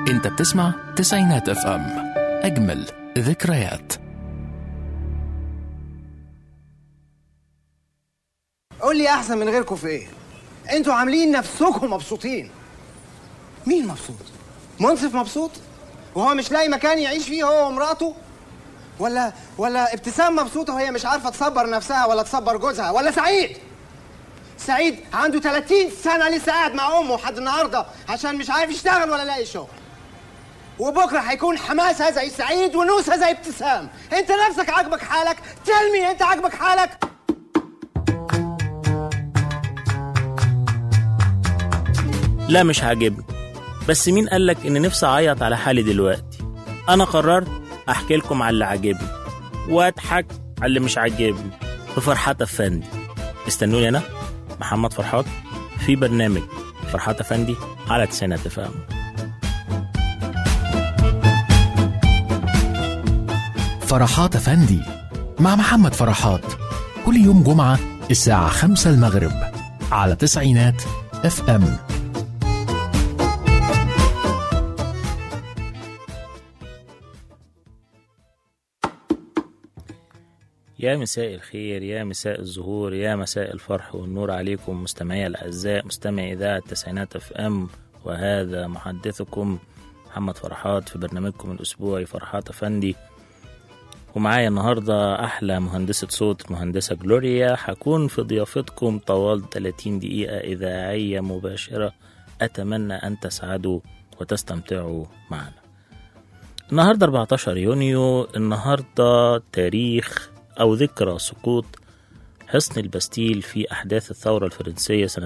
انت بتسمع تسعينات اف ام اجمل ذكريات قول لي احسن من غيركم في ايه انتوا عاملين نفسكم مبسوطين مين مبسوط منصف مبسوط وهو مش لاقي مكان يعيش فيه هو ومراته ولا ولا ابتسام مبسوطه وهي مش عارفه تصبر نفسها ولا تصبر جوزها ولا سعيد سعيد عنده 30 سنه لسه قاعد مع امه لحد النهارده عشان مش عارف يشتغل ولا لاقي شغل وبكره هيكون حماسها زي سعيد ونوسها زي ابتسام انت نفسك عاجبك حالك تلمي انت عاجبك حالك لا مش عاجبني بس مين قالك ان نفسي اعيط على حالي دلوقتي انا قررت احكي لكم على اللي عاجبني واضحك على اللي مش عاجبني بفرحات افندي استنوني انا محمد فرحات في برنامج فرحات افندي على تسعينات فهم فرحات افندي مع محمد فرحات كل يوم جمعة الساعة خمسة المغرب على تسعينات اف ام يا مساء الخير يا مساء الزهور يا مساء الفرح والنور عليكم مستمعي الأعزاء مستمعي إذاعة التسعينات اف ام وهذا محدثكم محمد فرحات في برنامجكم الأسبوعي فرحات أفندي ومعايا النهاردة أحلى مهندسة صوت مهندسة جلوريا هكون في ضيافتكم طوال 30 دقيقة إذاعية مباشرة أتمنى أن تسعدوا وتستمتعوا معنا النهاردة 14 يونيو النهاردة تاريخ أو ذكرى سقوط حصن البستيل في أحداث الثورة الفرنسية سنة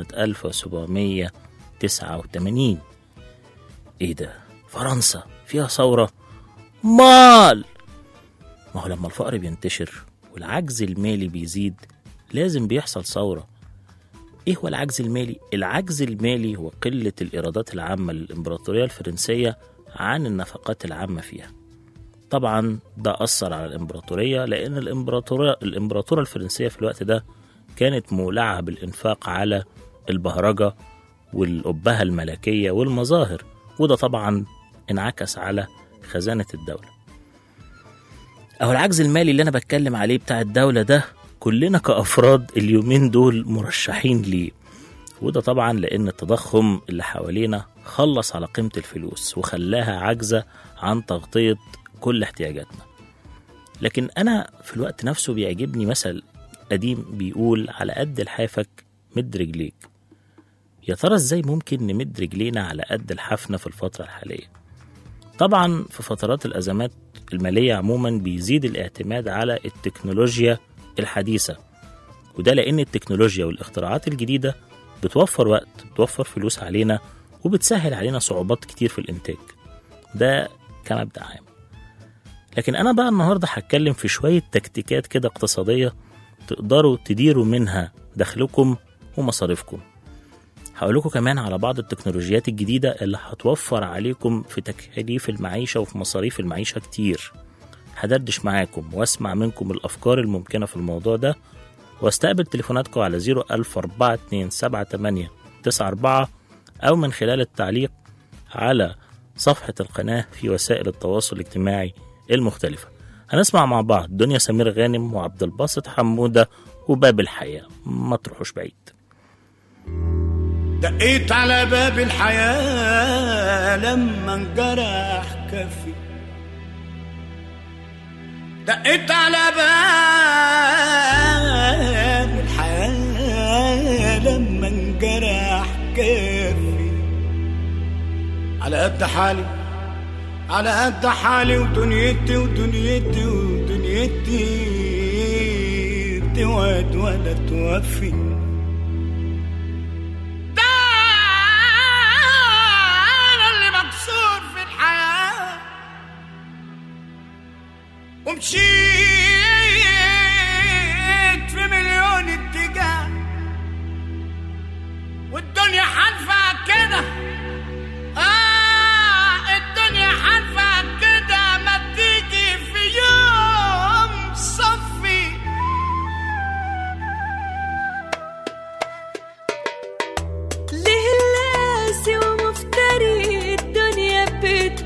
1789 إيه ده؟ فرنسا فيها ثورة؟ مال ما هو لما الفقر بينتشر والعجز المالي بيزيد لازم بيحصل ثورة ايه هو العجز المالي؟ العجز المالي هو قلة الإيرادات العامة للإمبراطورية الفرنسية عن النفقات العامة فيها طبعا ده أثر على الإمبراطورية لأن الإمبراطورية الإمبراطورة الفرنسية في الوقت ده كانت مولعة بالإنفاق على البهرجة والأبهة الملكية والمظاهر وده طبعا انعكس على خزانة الدولة أهو العجز المالي اللي أنا بتكلم عليه بتاع الدولة ده كلنا كأفراد اليومين دول مرشحين ليه وده طبعا لأن التضخم اللي حوالينا خلص على قيمة الفلوس وخلاها عاجزة عن تغطية كل احتياجاتنا لكن أنا في الوقت نفسه بيعجبني مثل قديم بيقول على قد لحافك مد رجليك يا ترى ازاي ممكن نمد رجلينا على قد الحفنة في الفترة الحالية طبعا في فترات الأزمات المالية عموما بيزيد الاعتماد على التكنولوجيا الحديثة وده لأن التكنولوجيا والاختراعات الجديدة بتوفر وقت بتوفر فلوس علينا وبتسهل علينا صعوبات كتير في الإنتاج ده كمبدأ عام لكن أنا بقى النهاردة هتكلم في شوية تكتيكات كده اقتصادية تقدروا تديروا منها دخلكم ومصاريفكم هقول لكم كمان على بعض التكنولوجيات الجديدة اللي هتوفر عليكم في تكاليف المعيشة وفي مصاريف المعيشة كتير هدردش معاكم واسمع منكم الأفكار الممكنة في الموضوع ده واستقبل تليفوناتكم على 014278894 أو من خلال التعليق على صفحة القناة في وسائل التواصل الاجتماعي المختلفة هنسمع مع بعض دنيا سمير غانم وعبد الباسط حمودة وباب الحياة ما تروحوش بعيد دقيت على باب الحياة لما انجرح كفي دقيت على باب الحياة لما انجرح كفي على قد حالي على قد حالي ودنيتي ودنيتي ودنيتي بتوعد ولا توفي ده أنا اللي مكسور في الحياة ومشيت في مليون اتجاه والدنيا حالفة كده آه الدنيا حالفة كده ما تيجي في يوم صفي ليه اللاسي ومفتري الدنيا بت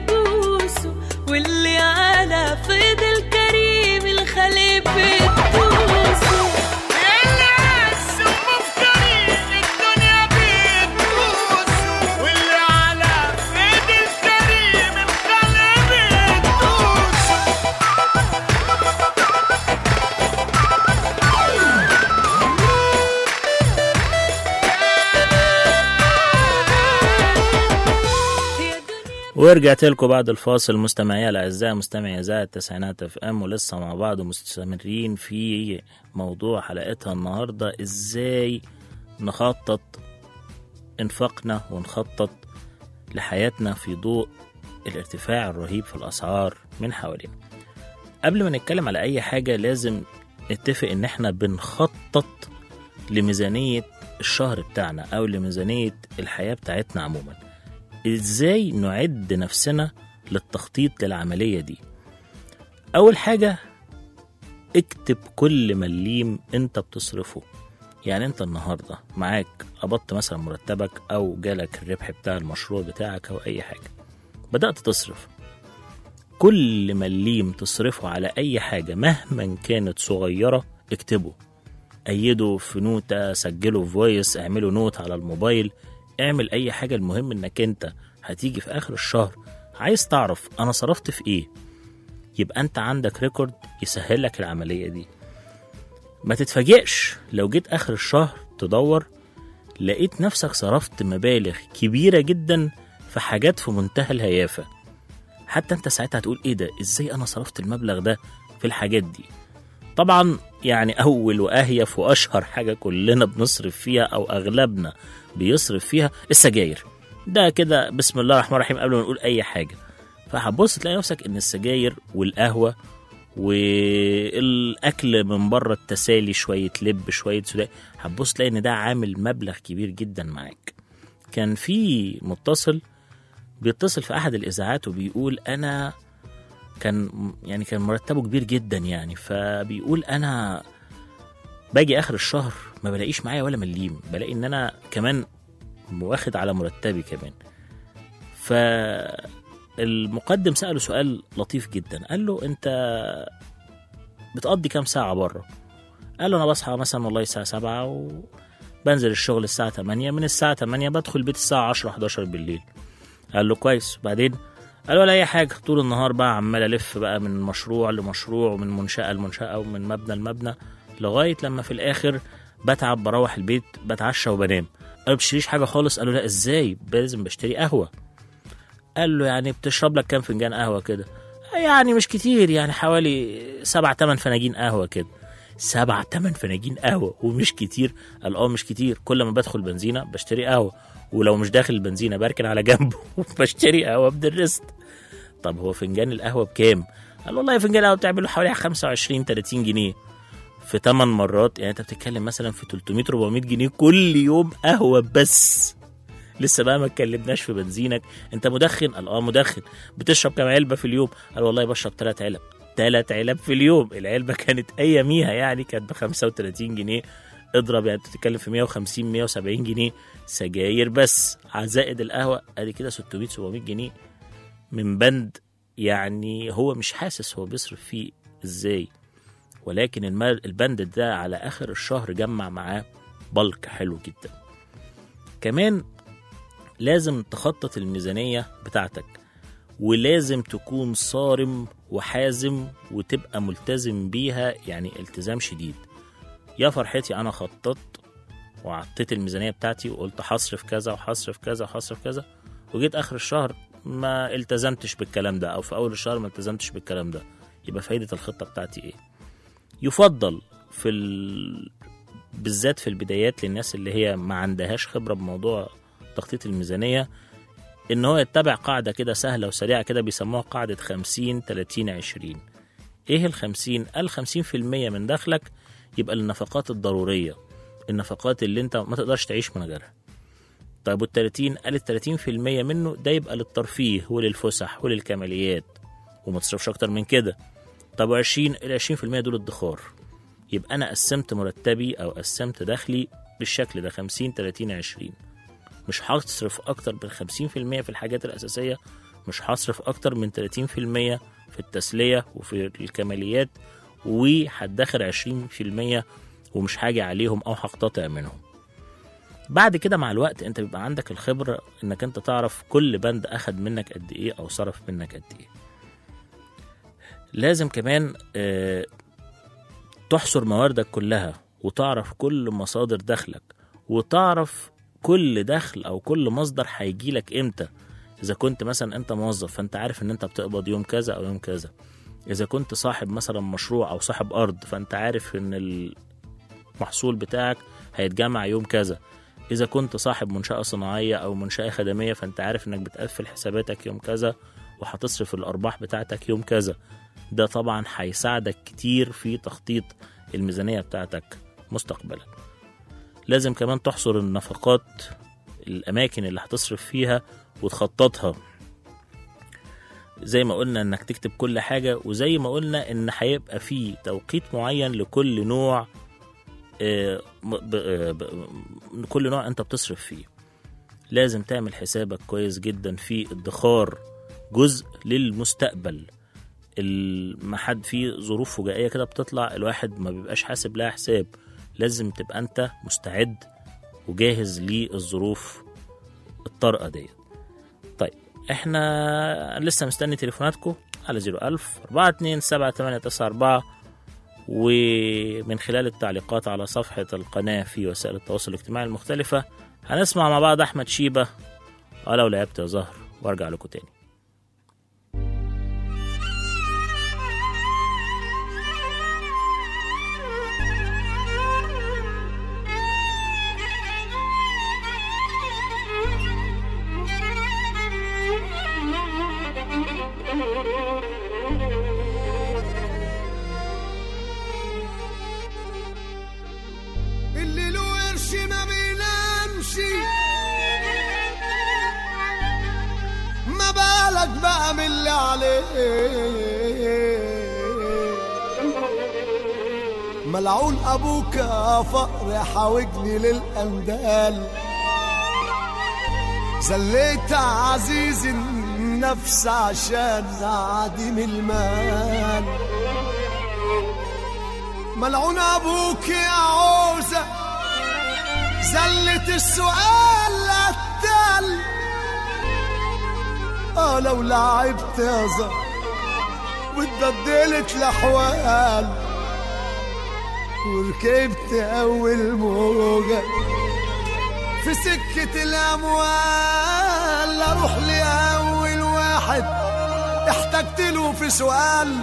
ورجعت لكم بعد الفاصل مستمعي الاعزاء مستمعي اذاعه التسعينات اف ام ولسه مع بعض مستمرين في موضوع حلقتها النهارده ازاي نخطط انفاقنا ونخطط لحياتنا في ضوء الارتفاع الرهيب في الاسعار من حوالينا قبل ما نتكلم على اي حاجه لازم نتفق ان احنا بنخطط لميزانيه الشهر بتاعنا او لميزانيه الحياه بتاعتنا عموما ازاي نعد نفسنا للتخطيط للعمليه دي اول حاجه اكتب كل مليم انت بتصرفه يعني انت النهارده معاك قبضت مثلا مرتبك او جالك الربح بتاع المشروع بتاعك او اي حاجه بدات تصرف كل مليم تصرفه على اي حاجه مهما كانت صغيره اكتبه ايده في نوتة سجله في فويس اعمله نوت على الموبايل اعمل اي حاجة المهم انك انت هتيجي في اخر الشهر عايز تعرف انا صرفت في ايه يبقى انت عندك ريكورد يسهل لك العملية دي ما تتفاجئش لو جيت اخر الشهر تدور لقيت نفسك صرفت مبالغ كبيرة جدا في حاجات في منتهى الهيافة حتى انت ساعتها هتقول ايه ده ازاي انا صرفت المبلغ ده في الحاجات دي طبعا يعني اول واهيف واشهر حاجه كلنا بنصرف فيها او اغلبنا بيصرف فيها السجاير ده كده بسم الله الرحمن الرحيم قبل ما نقول اي حاجه فهتبص تلاقي نفسك ان السجاير والقهوه والاكل من بره التسالي شويه لب شويه سوداء هتبص تلاقي ان ده عامل مبلغ كبير جدا معاك كان في متصل بيتصل في احد الاذاعات وبيقول انا كان يعني كان مرتبه كبير جدا يعني فبيقول انا باجي اخر الشهر ما بلاقيش معايا ولا مليم بلاقي ان انا كمان واخد على مرتبي كمان فالمقدم سأله سؤال لطيف جدا قال له انت بتقضي كام ساعة بره قال له انا بصحى مثلا والله الساعة سبعة وبنزل الشغل الساعة 8 من الساعة 8 بدخل البيت الساعة 10 11 بالليل قال له كويس وبعدين قال ولا اي حاجه طول النهار بقى عمال الف بقى من مشروع لمشروع ومن منشاه لمنشاه ومن مبنى لمبنى لغايه لما في الاخر بتعب بروح البيت بتعشى وبنام قال له بتشتريش حاجه خالص قال له لا ازاي لازم بشتري قهوه قال له يعني بتشرب لك كام فنجان قهوه كده يعني مش كتير يعني حوالي سبع تمن فناجين قهوه كده سبع تمن فناجين قهوه ومش كتير قال اه مش كتير كل ما بدخل بنزينه بشتري قهوه ولو مش داخل البنزينه بركن على جنبه وبشتري قهوه بدرست طب هو فنجان القهوه بكام؟ قال والله فنجان القهوه بتعمله حوالي 25 30 جنيه في 8 مرات يعني انت بتتكلم مثلا في 300 400 جنيه كل يوم قهوه بس لسه بقى ما اتكلمناش في بنزينك انت مدخن قال اه مدخن بتشرب كام علبه في اليوم قال والله بشرب ثلاث علب ثلاث علب في اليوم العلبه كانت اياميها يعني كانت ب 35 جنيه اضرب يعني بتتكلم في 150 170 جنيه سجاير بس زائد القهوه ادي كده 600 700 جنيه من بند يعني هو مش حاسس هو بيصرف فيه ازاي ولكن المال البند ده على اخر الشهر جمع معاه بلك حلو جدا كمان لازم تخطط الميزانية بتاعتك ولازم تكون صارم وحازم وتبقى ملتزم بيها يعني التزام شديد يا فرحتي انا خططت وعطيت الميزانية بتاعتي وقلت هصرف كذا وهصرف كذا وهصرف كذا وجيت اخر الشهر ما التزمتش بالكلام ده او في اول الشهر ما التزمتش بالكلام ده يبقى فايدة الخطة بتاعتي ايه يفضل في ال... بالذات في البدايات للناس اللي هي ما عندهاش خبرة بموضوع تخطيط الميزانية ان هو يتبع قاعدة كده سهلة وسريعة كده بيسموها قاعدة 50 30 20 ايه ال 50 قال 50% من دخلك يبقى للنفقات الضرورية النفقات اللي انت ما تقدرش تعيش من غيرها طيب وال 30 قال ال 30% منه ده يبقى للترفيه وللفسح وللكماليات وما تصرفش اكتر من كده طب 20 ال 20% دول ادخار يبقى انا قسمت مرتبي او قسمت دخلي بالشكل ده 50 30 20 مش هصرف اكتر من 50% في الحاجات الاساسيه مش هصرف اكتر من 30% في التسليه وفي الكماليات وهدخر 20% ومش هاجي عليهم او هقتطع منهم بعد كده مع الوقت انت بيبقى عندك الخبره انك انت تعرف كل بند اخد منك قد ايه او صرف منك قد ايه لازم كمان آه، تحصر مواردك كلها وتعرف كل مصادر دخلك وتعرف كل دخل او كل مصدر هيجيلك امتى اذا كنت مثلا انت موظف فانت عارف ان انت بتقبض يوم كذا او يوم كذا اذا كنت صاحب مثلا مشروع او صاحب ارض فانت عارف ان المحصول بتاعك هيتجمع يوم كذا اذا كنت صاحب منشاه صناعيه او منشاه خدميه فانت عارف انك بتقفل حساباتك يوم كذا وهتصرف الارباح بتاعتك يوم كذا ده طبعا هيساعدك كتير في تخطيط الميزانيه بتاعتك مستقبلا لازم كمان تحصر النفقات الاماكن اللي هتصرف فيها وتخططها زي ما قلنا انك تكتب كل حاجة وزي ما قلنا ان هيبقى في توقيت معين لكل نوع آه، م- ب- آه، ب- كل نوع انت بتصرف فيه لازم تعمل حسابك كويس جدا في ادخار جزء للمستقبل ال- ما حد في ظروف فجائية كده بتطلع الواحد ما بيبقاش حاسب لها حساب لازم تبقى انت مستعد وجاهز للظروف الطارئة ديت طيب احنا لسه مستني تليفوناتكم على 01000 427 ومن خلال التعليقات على صفحة القناة في وسائل التواصل الاجتماعي المختلفة هنسمع مع بعض أحمد شيبة ولو لعبت يا زهر وارجع لكم تاني اللي له قرش ما بينامش ما بالك بقى من اللي عليه ملعون ابوك يا فقر حاوجني للاندال زليت عزيز النفس عشان عديم المال ملعون ابوك يا عوزة زلت السؤال التل اه لو لعبت يا زهر واتبدلت الاحوال وركبت اول موجة في سكة الاموال اروح لاول واحد احتجت له في سؤال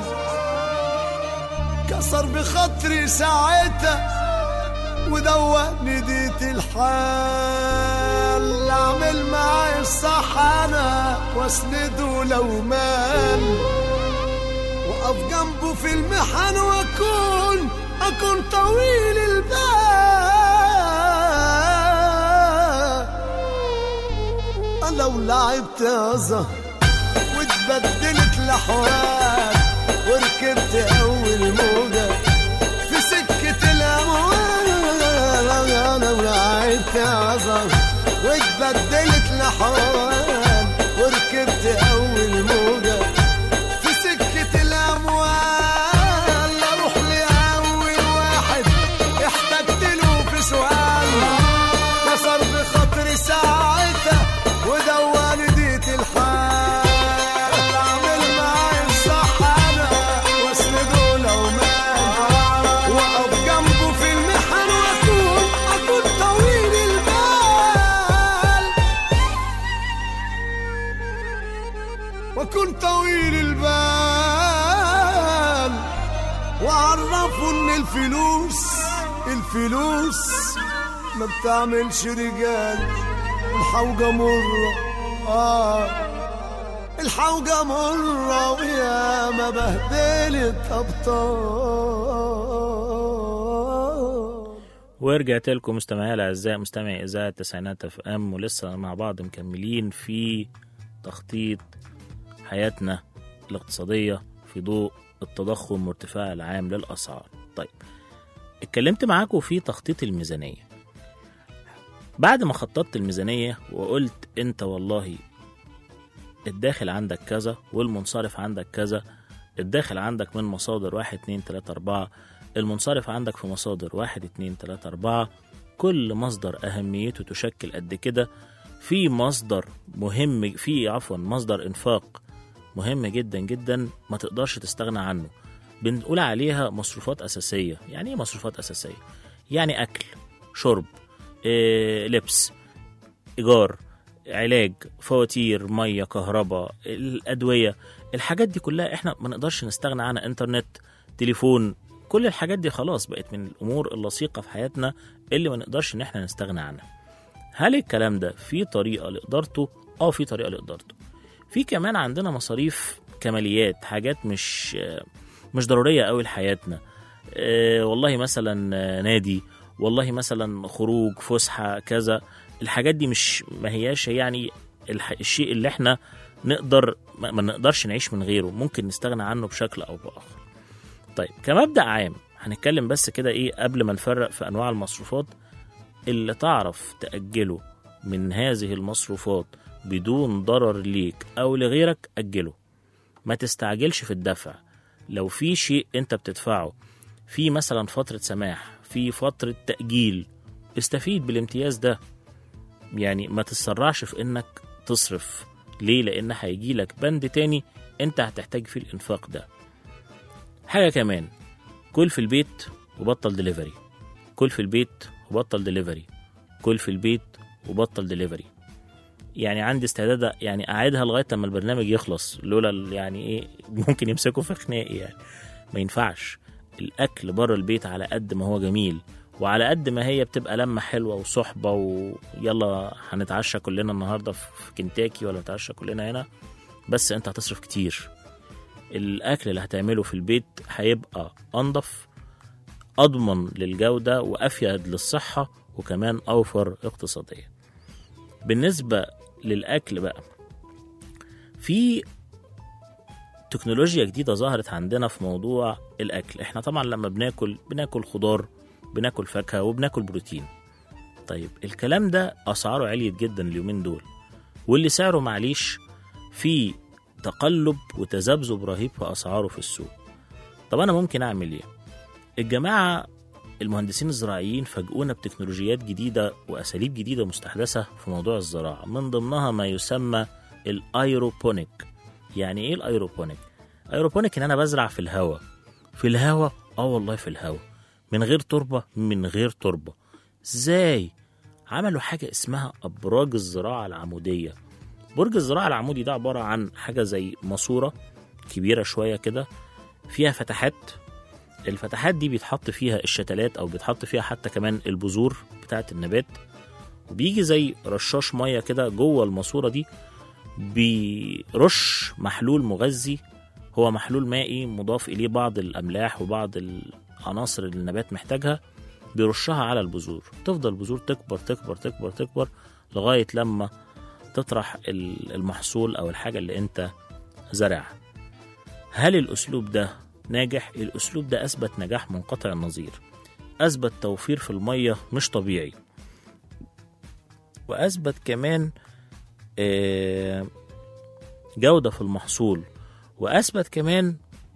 كسر بخاطري ساعتها ودوقني ديت الحال اعمل معاي الصح انا واسنده لو مال واقف جنبه في المحن واكون اكون طويل البال لو لعبت يا زهر واتبدلت الاحوال وركبت اول موجه في سكه الاموال انا ولعبت عذر واتبدلت الاحوال وركبت اول موجه في سكه الاموال اروح لاول واحد احتجت له في سؤال كسر بخاطري ساعتها ودواني ديت الحال اعمل معاي الصح انا واسنده لو مات واقف جنبه في المحن واكون اكون طويل البال واكون طويل البال وعرفوا ان الفلوس الفلوس ما بتعملش رجال الحوجة مرة آه الحوجة مرة ويا ما بهدلت أبطال ورجعت لكم مستمعي الاعزاء مستمعي اذاعه التسعينات اف ام ولسه مع بعض مكملين في تخطيط حياتنا الاقتصاديه في ضوء التضخم وارتفاع العام للاسعار. طيب اتكلمت معاكم في تخطيط الميزانيه. بعد ما خططت الميزانيه وقلت انت والله الداخل عندك كذا والمنصرف عندك كذا الداخل عندك من مصادر واحد اتنين تلاتة أربعة المنصرف عندك في مصادر واحد اتنين تلاتة أربعة كل مصدر أهميته تشكل قد كده في مصدر مهم في عفوا مصدر إنفاق مهم جدا جدا ما تقدرش تستغنى عنه بنقول عليها مصروفات أساسية يعني إيه مصروفات أساسية؟ يعني أكل شرب إيه، لبس إيجار علاج فواتير ميه كهرباء الادويه الحاجات دي كلها احنا ما نقدرش نستغنى عنها انترنت تليفون كل الحاجات دي خلاص بقت من الامور اللصيقه في حياتنا اللي ما نقدرش ان احنا نستغنى عنها هل الكلام ده في طريقه لادارته اه في طريقه لادارته في كمان عندنا مصاريف كماليات حاجات مش مش ضروريه قوي لحياتنا آه، والله مثلا آه، نادي والله مثلا خروج فسحه كذا الحاجات دي مش ما هياش يعني الح- الشيء اللي احنا نقدر ما ما نقدرش نعيش من غيره ممكن نستغنى عنه بشكل او باخر طيب كمبدا عام هنتكلم بس كده ايه قبل ما نفرق في انواع المصروفات اللي تعرف تاجله من هذه المصروفات بدون ضرر ليك او لغيرك اجله ما تستعجلش في الدفع لو في شيء انت بتدفعه في مثلا فترة سماح في فترة تأجيل استفيد بالامتياز ده يعني ما تتسرعش في انك تصرف ليه لان هيجي لك بند تاني انت هتحتاج فيه الانفاق ده حاجة كمان كل في البيت وبطل دليفري كل في البيت وبطل دليفري كل في البيت وبطل دليفري يعني عندي استعداد يعني اعيدها لغايه لما البرنامج يخلص لولا ال- يعني ايه ممكن يمسكوا في خناقي يعني ما ينفعش الاكل بره البيت على قد ما هو جميل وعلى قد ما هي بتبقى لمه حلوه وصحبه ويلا هنتعشى كلنا النهارده في كنتاكي ولا نتعشى كلنا هنا بس انت هتصرف كتير الاكل اللي هتعمله في البيت هيبقى انضف اضمن للجوده وافيد للصحه وكمان اوفر اقتصاديا بالنسبه للاكل بقى في تكنولوجيا جديده ظهرت عندنا في موضوع الاكل احنا طبعا لما بناكل بناكل خضار بناكل فاكهه وبناكل بروتين طيب الكلام ده اسعاره عليت جدا اليومين دول واللي سعره معليش في تقلب وتذبذب رهيب في اسعاره في السوق طب انا ممكن اعمل ايه الجماعه المهندسين الزراعيين فاجئونا بتكنولوجيات جديده واساليب جديده مستحدثه في موضوع الزراعه من ضمنها ما يسمى الايروبونيك يعني ايه الايروبونيك ايروبونيك ان انا بزرع في الهواء في الهواء اه والله في الهواء من غير تربه من غير تربه ازاي عملوا حاجه اسمها ابراج الزراعه العموديه برج الزراعه العمودي ده عباره عن حاجه زي ماسوره كبيره شويه كده فيها فتحات الفتحات دي بيتحط فيها الشتلات او بيتحط فيها حتى كمان البذور بتاعه النبات وبيجي زي رشاش ميه كده جوه الماسوره دي بيرش محلول مغذي هو محلول مائي مضاف اليه بعض الاملاح وبعض العناصر اللي النبات محتاجها بيرشها على البذور تفضل البذور تكبر تكبر تكبر تكبر لغايه لما تطرح ال- المحصول او الحاجه اللي انت زرعها هل الاسلوب ده ناجح الاسلوب ده اثبت نجاح منقطع النظير اثبت توفير في الميه مش طبيعي واثبت كمان آه، جوده في المحصول واثبت كمان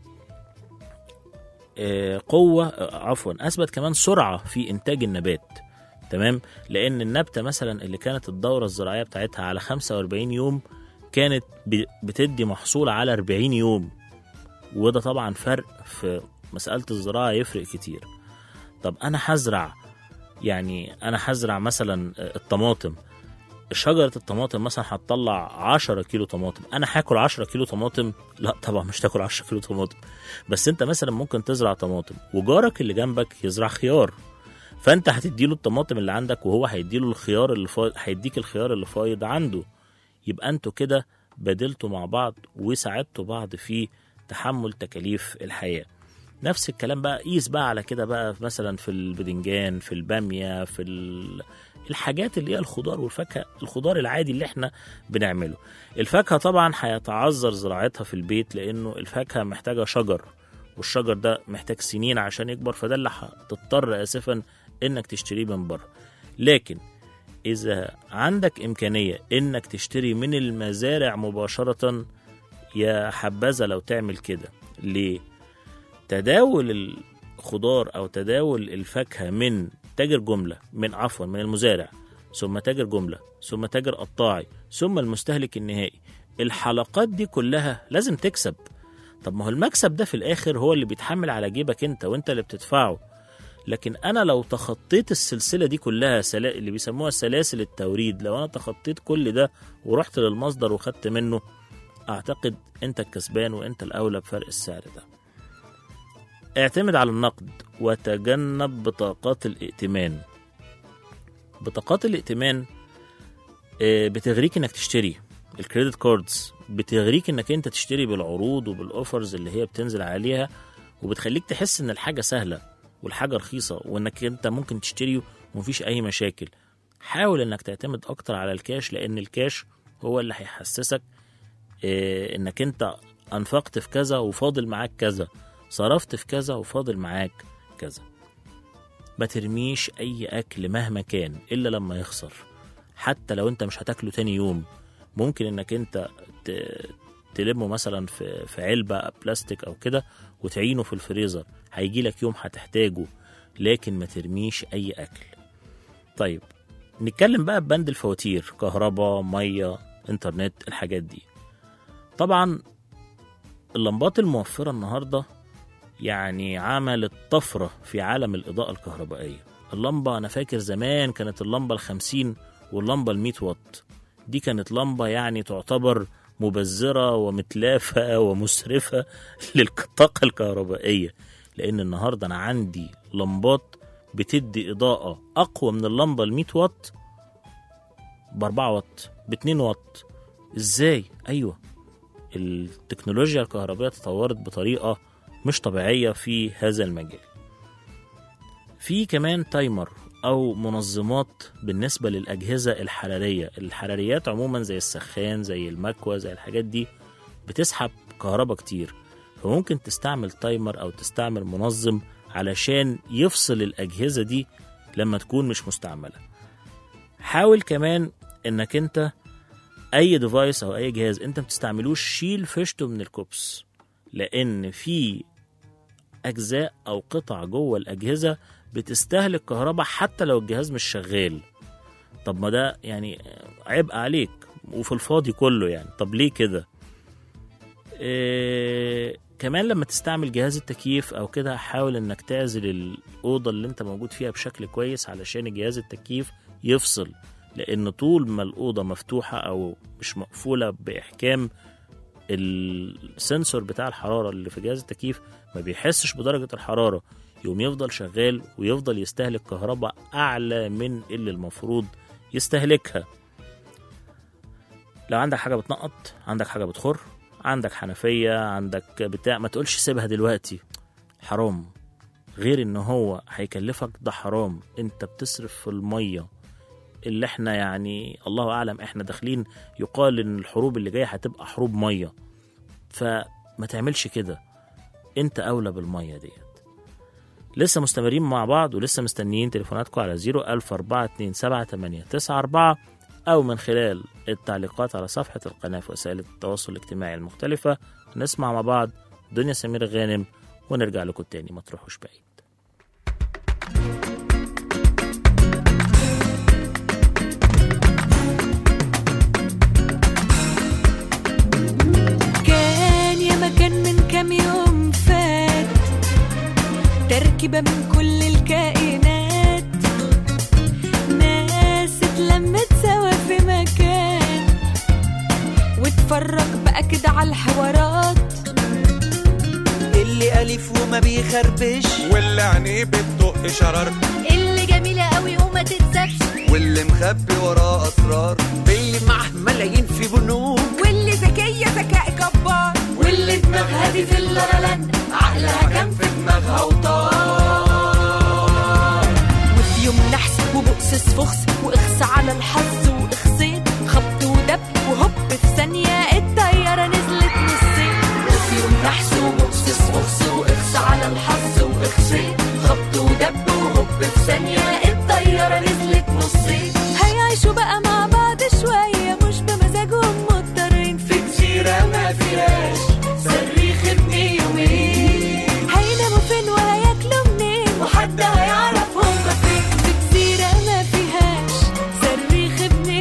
آه، قوه آه، عفوا اثبت كمان سرعه في انتاج النبات تمام لان النبته مثلا اللي كانت الدوره الزراعيه بتاعتها على 45 يوم كانت ب- بتدي محصول على 40 يوم وده طبعا فرق في مساله الزراعه يفرق كتير طب انا هزرع يعني انا هزرع مثلا الطماطم شجرة الطماطم مثلا هتطلع 10 كيلو طماطم انا هاكل 10 كيلو طماطم لا طبعا مش تاكل 10 كيلو طماطم بس انت مثلا ممكن تزرع طماطم وجارك اللي جنبك يزرع خيار فانت هتديله الطماطم اللي عندك وهو هيديله الخيار اللي فايض هيديك الخيار اللي فايض عنده يبقى انتوا كده بدلتوا مع بعض وساعدتوا بعض في تحمل تكاليف الحياه نفس الكلام بقى قيس بقى على كده بقى مثلا في البدنجان في الباميه في ال... الحاجات اللي هي الخضار والفاكهه الخضار العادي اللي احنا بنعمله الفاكهه طبعا هيتعذر زراعتها في البيت لانه الفاكهه محتاجه شجر والشجر ده محتاج سنين عشان يكبر فده اللي هتضطر اسفا انك تشتريه من بره لكن اذا عندك امكانيه انك تشتري من المزارع مباشره يا حبذا لو تعمل كده ليه تداول الخضار او تداول الفاكهه من تاجر جمله من عفوا من المزارع ثم تاجر جمله ثم تاجر قطاعي ثم المستهلك النهائي الحلقات دي كلها لازم تكسب طب ما هو المكسب ده في الاخر هو اللي بيتحمل على جيبك انت وانت اللي بتدفعه لكن انا لو تخطيت السلسله دي كلها سلا... اللي بيسموها سلاسل التوريد لو انا تخطيت كل ده ورحت للمصدر وخدت منه اعتقد انت الكسبان وانت الاولى بفرق السعر ده اعتمد على النقد وتجنب بطاقات الائتمان بطاقات الائتمان آه، بتغريك انك تشتري الكريدت كاردز بتغريك انك انت تشتري بالعروض وبالاوفرز اللي هي بتنزل عليها وبتخليك تحس ان الحاجه سهله والحاجه رخيصه وانك انت ممكن تشتري ومفيش اي مشاكل حاول انك تعتمد اكتر على الكاش لان الكاش هو اللي هيحسسك آه، انك انت انفقت في كذا وفاضل معاك كذا صرفت في كذا وفاضل معاك كذا ما ترميش اي اكل مهما كان الا لما يخسر حتى لو انت مش هتاكله تاني يوم ممكن انك انت ت- تلمه مثلا في في علبه بلاستيك او كده وتعينه في الفريزر هيجي لك يوم هتحتاجه لكن ما ترميش اي اكل طيب نتكلم بقى ببند الفواتير كهرباء ميه انترنت الحاجات دي طبعا اللمبات الموفره النهارده يعني عملت طفره في عالم الاضاءه الكهربائيه اللمبه انا فاكر زمان كانت اللمبه الخمسين واللمبه المية واط دي كانت لمبه يعني تعتبر مبذره ومتلافه ومسرفه للطاقه الكهربائيه لان النهارده انا عندي لمبات بتدي اضاءه اقوى من اللمبه ال 100 واط ب 4 واط ب 2 واط ازاي ايوه التكنولوجيا الكهربائيه تطورت بطريقه مش طبيعيه في هذا المجال في كمان تايمر او منظمات بالنسبه للاجهزه الحراريه الحراريات عموما زي السخان زي المكوى زي الحاجات دي بتسحب كهرباء كتير فممكن تستعمل تايمر او تستعمل منظم علشان يفصل الاجهزه دي لما تكون مش مستعمله حاول كمان انك انت اي ديفايس او اي جهاز انت بتستعملوش شيل فيشته من الكوبس لان في اجزاء او قطع جوه الاجهزه بتستهلك كهرباء حتى لو الجهاز مش شغال طب ما ده يعني عبء عليك وفي الفاضي كله يعني طب ليه كده إيه كمان لما تستعمل جهاز التكييف او كده حاول انك تعزل الاوضه اللي انت موجود فيها بشكل كويس علشان جهاز التكييف يفصل لان طول ما الاوضه مفتوحه او مش مقفوله باحكام السنسور بتاع الحراره اللي في جهاز التكييف ما بيحسش بدرجه الحراره يقوم يفضل شغال ويفضل يستهلك كهرباء اعلى من اللي المفروض يستهلكها لو عندك حاجه بتنقط عندك حاجه بتخر عندك حنفيه عندك بتاع ما تقولش سيبها دلوقتي حرام غير ان هو هيكلفك ده حرام انت بتصرف في الميه اللي احنا يعني الله اعلم احنا داخلين يقال ان الحروب اللي جايه هتبقى حروب ميه فما تعملش كده انت اولى بالميه ديت لسه مستمرين مع بعض ولسه مستنيين تليفوناتكم على 014278994 أو من خلال التعليقات على صفحة القناة في وسائل التواصل الاجتماعي المختلفة نسمع مع بعض دنيا سمير غانم ونرجع لكم تاني ما تروحوش بعيد كان يا مكان من كام يوم فات تركيبة من كل الكائنات ناس اتلمت سوا في مكان واتفرج بقى كده على الحوارات اللي ألف وما بيخربش واللي عينيه بتدق شرر اللي جميلة قوي وما تتسابش واللي مخبي وراه أسرار اللي معاه ملايين في بنوك واللي ذكية ذكاء جبار واللي دماغها دي في اللالند عقلها كان في دماغها وطار وفي يوم نحس وبؤسس فخس واخس على الحظ واخصيت خبط ودب وهوب في ثانية الطيارة نزلت نصين وفي يوم نحس وبؤسس فخس واخس على الحظ واخصيت خبط ودب وهوب في ثانية الطيارة نزلت نصين هيعيشوا بقى مع بعض شوية مش بمزاجهم مضطرين في جزيرة ما فيهاش صريخ ابن يومين هيناموا فين وهياكلوا منين وحد هيعرف هم فين في جزيرة ما فيهاش صريخ ابن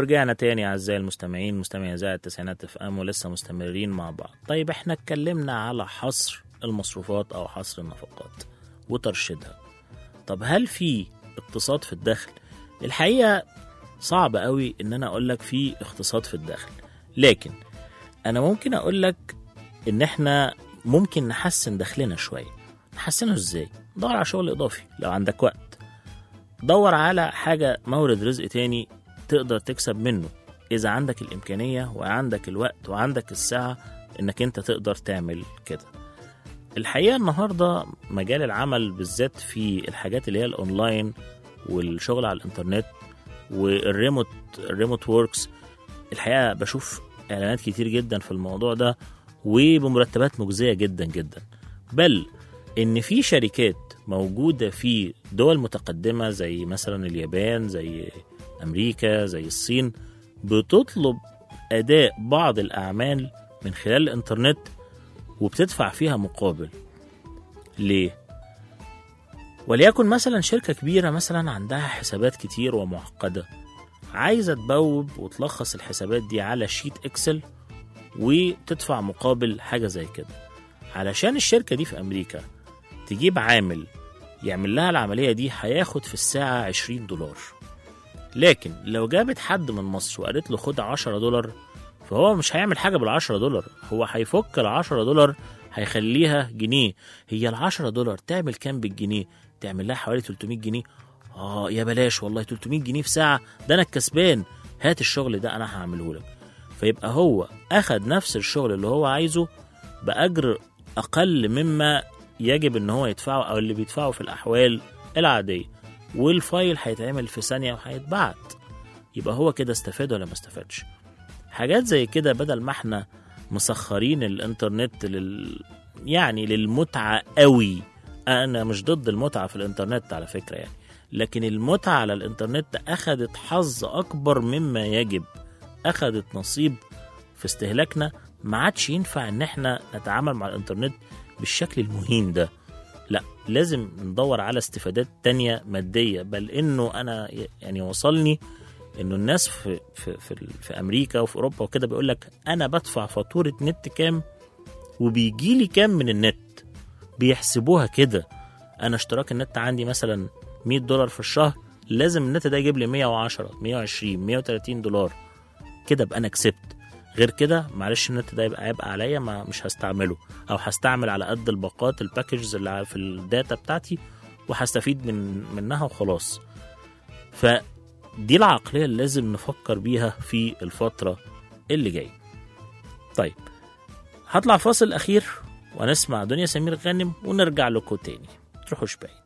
ورجعنا تاني أعزائي المستمعين مستمعي إذاعة التسعينات اف ام ولسه مستمرين مع بعض طيب احنا اتكلمنا على حصر المصروفات أو حصر النفقات وترشيدها طب هل في اقتصاد في الدخل الحقيقة صعب قوي ان انا اقول لك في اقتصاد في الدخل لكن انا ممكن اقول لك ان احنا ممكن نحسن دخلنا شويه نحسنه ازاي دور على شغل اضافي لو عندك وقت دور على حاجه مورد رزق تاني تقدر تكسب منه اذا عندك الامكانيه وعندك الوقت وعندك السعه انك انت تقدر تعمل كده الحقيقه النهارده مجال العمل بالذات في الحاجات اللي هي الاونلاين والشغل على الانترنت والريموت الريموت ووركس الحقيقه بشوف اعلانات كتير جدا في الموضوع ده وبمرتبات مجزيه جدا جدا بل ان في شركات موجوده في دول متقدمه زي مثلا اليابان زي امريكا زي الصين بتطلب اداء بعض الاعمال من خلال الانترنت وبتدفع فيها مقابل ليه وليكن مثلا شركة كبيرة مثلا عندها حسابات كتير ومعقدة عايزة تبوب وتلخص الحسابات دي على شيت اكسل وتدفع مقابل حاجة زي كده علشان الشركة دي في أمريكا تجيب عامل يعمل لها العملية دي هياخد في الساعة 20 دولار لكن لو جابت حد من مصر وقالت له خد 10 دولار فهو مش هيعمل حاجة بال 10 دولار هو هيفك ال 10 دولار هيخليها جنيه هي ال 10 دولار تعمل كام بالجنيه تعمل لها حوالي 300 جنيه اه يا بلاش والله 300 جنيه في ساعة ده انا الكسبان هات الشغل ده انا هعمله لك فيبقى هو اخد نفس الشغل اللي هو عايزه باجر اقل مما يجب ان هو يدفعه او اللي بيدفعه في الاحوال العاديه والفايل هيتعمل في ثانيه وهيتبعت يبقى هو كده استفاد ولا ما استفادش حاجات زي كده بدل ما احنا مسخرين الانترنت لل يعني للمتعه قوي انا مش ضد المتعه في الانترنت على فكره يعني لكن المتعه على الانترنت اخذت حظ اكبر مما يجب اخذت نصيب في استهلاكنا ما عادش ينفع ان احنا نتعامل مع الانترنت بالشكل المهين ده لا لازم ندور على استفادات تانية مادية بل انه انا يعني وصلني انه الناس في في في, في امريكا وفي اوروبا وكده بيقول لك انا بدفع فاتورة نت كام وبيجي لي كام من النت بيحسبوها كده انا اشتراك النت عندي مثلا 100 دولار في الشهر لازم النت ده يجيب لي 110 120 130 دولار كده ابقى انا كسبت غير كده معلش النت ده يبقى عبء عليا ما مش هستعمله او هستعمل على قد الباقات الباكجز اللي في الداتا بتاعتي وهستفيد من منها وخلاص فدي العقليه اللي لازم نفكر بيها في الفتره اللي جايه طيب هطلع فاصل اخير ونسمع دنيا سمير غانم ونرجع لكم تاني تروحوش بعيد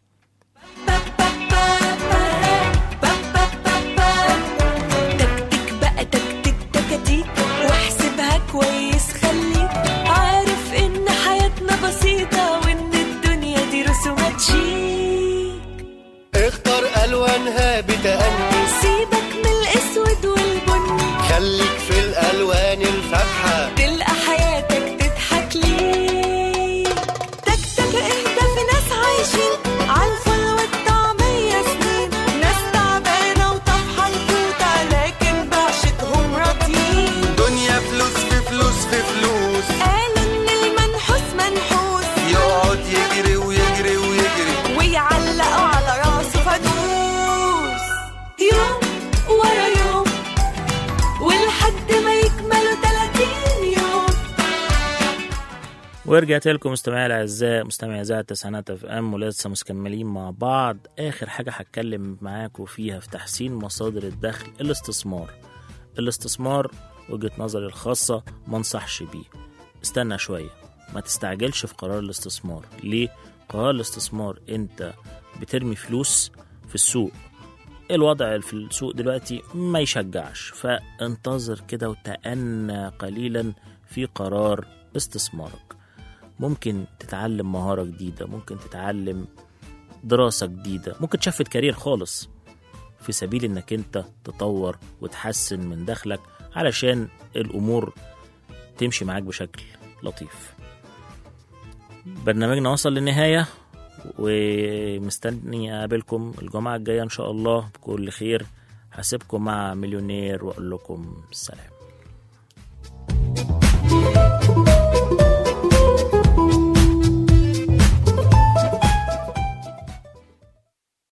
تكتك بقى تكتك تكاتيك واحسبها كويس خليك عارف ان حياتنا بسيطة وان الدنيا دي رسومات شيك اختار الوانها بتأني سيبك من الاسود والبني خليك في الالوان الفاتحه تلقى حياتك تضحك ليك تك تك اهدى في ناس عايشين عالفل والطعمية سنين ناس تعبانة وطفحة الكوتة لكن بعشتهم راضيين دنيا فلوس في فلوس في فلوس قالوا ان المنحوس منحوس يقعد يجري ويجري ويجري ويعلقوا على راسه فانوس يوم ورا يوم ولحد ما يكملوا 30 يوم ورجعت لكم مستمعي الاعزاء مستمعي اذاعه التسعينات اف ام ولسه مكملين مع بعض اخر حاجه هتكلم معاكم فيها في تحسين مصادر الدخل الاستثمار الاستثمار وجهه نظري الخاصه ما انصحش بيه استنى شويه ما تستعجلش في قرار الاستثمار ليه قرار الاستثمار انت بترمي فلوس في السوق الوضع في السوق دلوقتي ما يشجعش فانتظر كده وتأنى قليلا في قرار استثمارك ممكن تتعلم مهارة جديدة ممكن تتعلم دراسة جديدة ممكن تشفت كارير خالص في سبيل انك انت تطور وتحسن من دخلك علشان الامور تمشي معاك بشكل لطيف برنامجنا وصل للنهاية ومستني اقابلكم الجمعة الجاية ان شاء الله بكل خير هسيبكم مع مليونير واقول لكم سلام